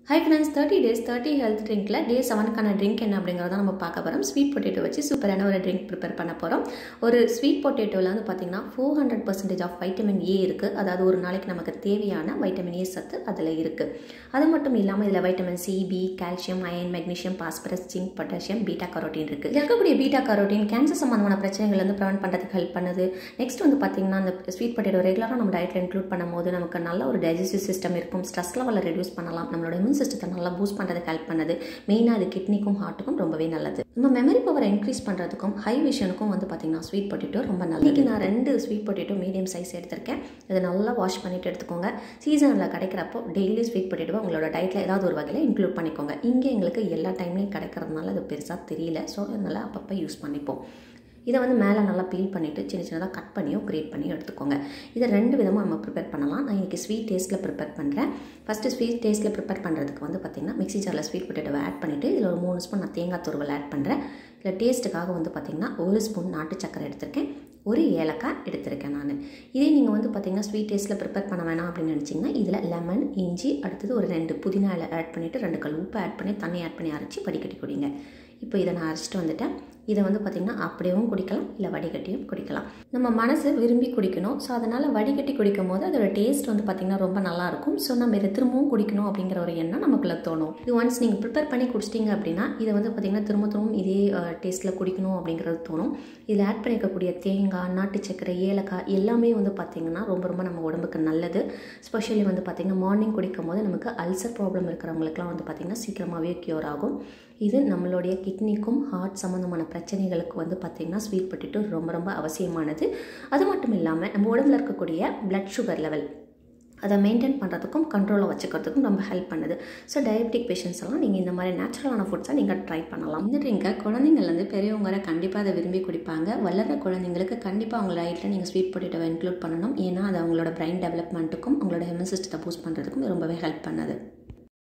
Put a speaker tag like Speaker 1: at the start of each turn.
Speaker 1: high friends thirty days thirty health ட்ரிங்க்கில் day செவனுக்கான drink என்ன அப்படிங்கிறத நம்ம பார்க்க போகிறோம் ஸ்வீட் பொட்டேட்டோ வச்சு சூப்பரான ஒரு ட்ரிங்க் ப்ரிப்பேர் பண்ண போகிறோம் ஒரு ஸ்வீட் பொட்டேட்டோவில் வந்து பார்த்திங்கன்னா four hundred percentage of vitamin A இருக்குது அதாவது ஒரு நாளைக்கு நமக்கு தேவையான வைட்டமின் ஏ சத்து அதில் இருக்குது அது மட்டும் இல்லாமல் இதில் vitamin C B calcium iron magnesium phosphorus zinc potassium beta carotene இருக்குது இருக்கக்கூடிய பீட்டா கரோட்டின் கேன்சர் சம்மந்தமான பிரச்சனைகள் வந்து ப்ரிவென்ட் பண்ணுறதுக்கு ஹெல்ப் பண்ணுது நெக்ஸ்ட் வந்து பார்த்திங்கன்னா அந்த ஸ்வீட் பொட்டேட்டோ ரெகுலராக நம்ம டயட்டில் இன்க்ளூட் பண்ணும்போது நமக்கு நல்ல ஒரு டைஜஸ்டிவ் சிஸ்டம் இருக்கும் ஸ்ட்ரெஸ் லெவலில் ரெடியூஸ் பண்ணலாம் நம்மளோட இம்யூன் சிஸ்டத்தை நல்லா பூஸ்ட் பண்ணுறதுக்கு ஹெல்ப் பண்ணுது மெயினாக அது கிட்னிக்கும் ஹார்ட்டுக்கும் ரொம்பவே நல்லது நம்ம மெமரி பவரை இன்க்ரீஸ் பண்ணுறதுக்கும் ஹை விஷனுக்கும் வந்து பார்த்திங்கன்னா ஸ்வீட் பொட்டேட்டோ ரொம்ப நல்லது இன்றைக்கி நான் ரெண்டு ஸ்வீட் பொட்டேட்டோ மீடியம் சைஸ் எடுத்திருக்கேன் இதை நல்லா வாஷ் பண்ணிவிட்டு எடுத்துக்கோங்க சீசனில் கிடைக்கிறப்போ டெய்லி ஸ்வீட் பொட்டேட்டோ உங்களோட டயட்டில் ஏதாவது ஒரு வகையில் இன்க்ளூட் பண்ணிக்கோங்க இங்கே எங்களுக்கு எல்லா டைம்லையும் கிடைக்கிறதுனால அது பெருசாக தெரியல ஸோ அதனால் அப்பப்போ யூஸ் பண்ணிப்போம் இதை வந்து மேலே நல்லா பீல் பண்ணிவிட்டு சின்ன சின்னதாக கட் பண்ணியோ கிரேட் பண்ணியோ எடுத்துக்கோங்க இதை ரெண்டு விதமாக நம்ம ப்ரிப்பேர் பண்ணலாம் நான் இன்றைக்கி ஸ்வீட் டேஸ்ட்டில் ப்ரிப்பேர் பண்ணுறேன் ஃபஸ்ட்டு ஸ்வீட் டேஸ்ட்டில் ப்ரிப்பேர் பண்ணுறதுக்கு வந்து பார்த்திங்கன்னா மிக்ஸி ஜாரில் ஸ்வீட் பொட்டேட்டோவை ஆட் பண்ணிவிட்டு இதில் ஒரு மூணு ஸ்பூன் நான் தேங்காய் துருவல் ஆட் பண்ணுறேன் இதில் டேஸ்ட்டுக்காக வந்து பார்த்திங்கன்னா ஒரு ஸ்பூன் நாட்டு சக்கரை எடுத்திருக்கேன் ஒரு ஏலக்காய் எடுத்திருக்கேன் நான் இதே நீங்கள் வந்து பார்த்திங்கன்னா ஸ்வீட் டேஸ்ட்டில் ப்ரிப்பேர் பண்ண வேணாம் அப்படின்னு நினச்சிங்கன்னா இதில் லெமன் இஞ்சி அடுத்தது ஒரு ரெண்டு புதினா இலை ஆட் பண்ணிவிட்டு ரெண்டு கல் உப்பு ஆட் பண்ணி தண்ணி ஆட் பண்ணி அரைச்சி வடிகட்டி குடிங்க இப்போ இதை நான் அரைச்சிட்டு வந்துட்டேன் இதை வந்து பார்த்திங்கன்னா அப்படியேவும் குடிக்கலாம் இல்லை வடிகட்டியும் குடிக்கலாம் நம்ம மனசு விரும்பி குடிக்கணும் ஸோ அதனால் வடிகட்டி குடிக்கும் போது அதோட டேஸ்ட் வந்து பார்த்திங்கன்னா ரொம்ப நல்லாயிருக்கும் ஸோ நம்ம இதை திரும்பவும் குடிக்கணும் அப்படிங்கிற ஒரு எண்ணம் நமக்குள்ளே தோணும் இது ஒன்ஸ் நீங்கள் ப்ரிப்பேர் பண்ணி குடிச்சிட்டிங்க அப்படின்னா இதை வந்து பார்த்திங்கன்னா திரும்ப திரும்பவும் இதே டேஸ்ட்டில் குடிக்கணும் அப்படிங்கிறது தோணும் இதில் ஆட் பண்ணியிருக்கக்கூடிய தேங்காய் நாட்டு சக்கரை ஏலக்காய் எல்லாமே வந்து பார்த்திங்கன்னா ரொம்ப ரொம்ப நம்ம உடம்புக்கு நல்லது ஸ்பெஷலி வந்து பார்த்திங்கன்னா மார்னிங் குடிக்கும் போது நமக்கு அல்சர் ப்ராப்ளம் இருக்கிறவங்களுக்குலாம் வந்து பார்த்திங்கன்னா சீக்கிரமாகவே க்யூர் ஆகும் இது நம்மளுடைய கிட்னிக்கும் ஹார்ட் சம்மந்தமான பிரச்சனைகளுக்கு வந்து பார்த்திங்கன்னா ஸ்வீட் பொட்டேட்டோ ரொம்ப ரொம்ப அவசியமானது அது மட்டும் இல்லாமல் நம்ம உடம்புல இருக்கக்கூடிய பிளட் சுகர் லெவல் அதை மெயின்டைன் பண்ணுறதுக்கும் கண்ட்ரோலாக வச்சுக்கிறதுக்கும் ரொம்ப ஹெல்ப் பண்ணுது ஸோ டயபெட்டிக் பேஷண்ட்ஸ் எல்லாம் நீங்கள் இந்த மாதிரி நேச்சுரலான ஃபுட்ஸை நீங்கள் ட்ரை பண்ணலாம் இந்த ட்ரிங்கை குழந்தைங்கள்லேருந்து பெரியவங்க வரை கண்டிப்பாக அதை விரும்பி குடிப்பாங்க வளர்கிற குழந்தைங்களுக்கு கண்டிப்பாக அவங்க டயட்டில் நீங்கள் ஸ்வீட் பொட்டேட்டோவை இன்க்ளூட் பண்ணணும் ஏன்னா அது அவங்களோட பிரைன் டெவலப்மெண்ட்டுக்கும் அவங்களோட ஹெமன் சிஸ்டத்தை பூஸ்ட் பண்ணுறதுக்கும் ரொம்பவே ஹெல்ப் பண்ணுது